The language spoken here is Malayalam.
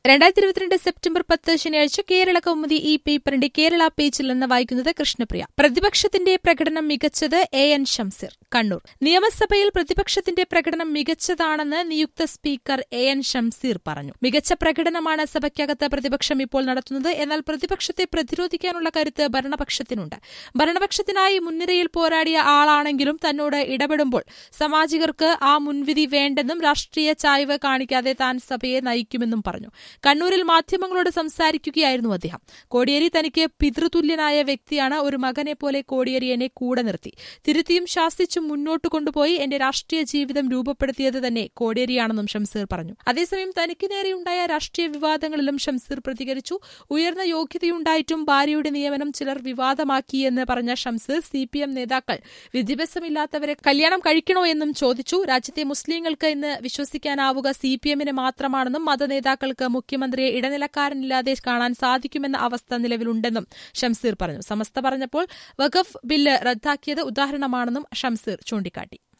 രണ്ടായിരത്തി ഇരുപത്തിരണ്ട് സെപ്റ്റംബർ പത്ത് ശനിയാഴ്ച കേരള കൗമുദി ഈ പേപ്പറിന്റെ കേരള പേജിൽ നിന്ന് വായിക്കുന്നത് കൃഷ്ണപ്രിയ പ്രതിപക്ഷത്തിന്റെ പ്രകടനം മികച്ചത് എ എൻ ഷംസീർ കണ്ണൂർ നിയമസഭയിൽ പ്രതിപക്ഷത്തിന്റെ പ്രകടനം മികച്ചതാണെന്ന് നിയുക്ത സ്പീക്കർ എ എൻ ഷംസീർ പറഞ്ഞു മികച്ച പ്രകടനമാണ് സഭയ്ക്കകത്ത് പ്രതിപക്ഷം ഇപ്പോൾ നടത്തുന്നത് എന്നാൽ പ്രതിപക്ഷത്തെ പ്രതിരോധിക്കാനുള്ള കരുത്ത് ഭരണപക്ഷത്തിനുണ്ട് ഭരണപക്ഷത്തിനായി മുൻനിരയിൽ പോരാടിയ ആളാണെങ്കിലും തന്നോട് ഇടപെടുമ്പോൾ സാമാജികർക്ക് ആ മുൻവിധി വേണ്ടെന്നും രാഷ്ട്രീയ ചായ്വ് കാണിക്കാതെ താൻ സഭയെ നയിക്കുമെന്നും പറഞ്ഞു കണ്ണൂരിൽ മാധ്യമങ്ങളോട് സംസാരിക്കുകയായിരുന്നു അദ്ദേഹം കോടിയേരി തനിക്ക് പിതൃതുല്യനായ വ്യക്തിയാണ് ഒരു മകനെ പോലെ കോടിയേരി എന്നെ കൂടെ നിർത്തി തിരുത്തിയും ശാസിച്ചും മുന്നോട്ട് കൊണ്ടുപോയി എന്റെ രാഷ്ട്രീയ ജീവിതം രൂപപ്പെടുത്തിയത് തന്നെ കോടിയേരിയാണെന്നും ഷംസീർ പറഞ്ഞു അതേസമയം തനിക്ക് നേരെയുണ്ടായ രാഷ്ട്രീയ വിവാദങ്ങളിലും ഷംസീർ പ്രതികരിച്ചു ഉയർന്ന യോഗ്യതയുണ്ടായിട്ടും ഭാര്യയുടെ നിയമനം ചിലർ വിവാദമാക്കിയെന്ന് പറഞ്ഞ ഷംസീർ സി പി എം നേതാക്കൾ വിദ്യാഭ്യാസമില്ലാത്തവരെ കല്യാണം കഴിക്കണോ എന്നും ചോദിച്ചു രാജ്യത്തെ മുസ്ലിങ്ങൾക്ക് ഇന്ന് വിശ്വസിക്കാനാവുക സി പി എമ്മിന് മാത്രമാണെന്നും മതനേതാക്കൾക്ക് മുഖ്യമന്ത്രിയെ ഇടനിലക്കാരനില്ലാതെ കാണാൻ സാധിക്കുമെന്ന അവസ്ഥ നിലവിലുണ്ടെന്നും ഷംസീർ പറഞ്ഞു സമസ്ത പറഞ്ഞപ്പോൾ വഖഫ് ബില്ല് റദ്ദാക്കിയത് ഉദാഹരണമാണെന്നും ഷംസീർ ചൂണ്ടിക്കാട്ടി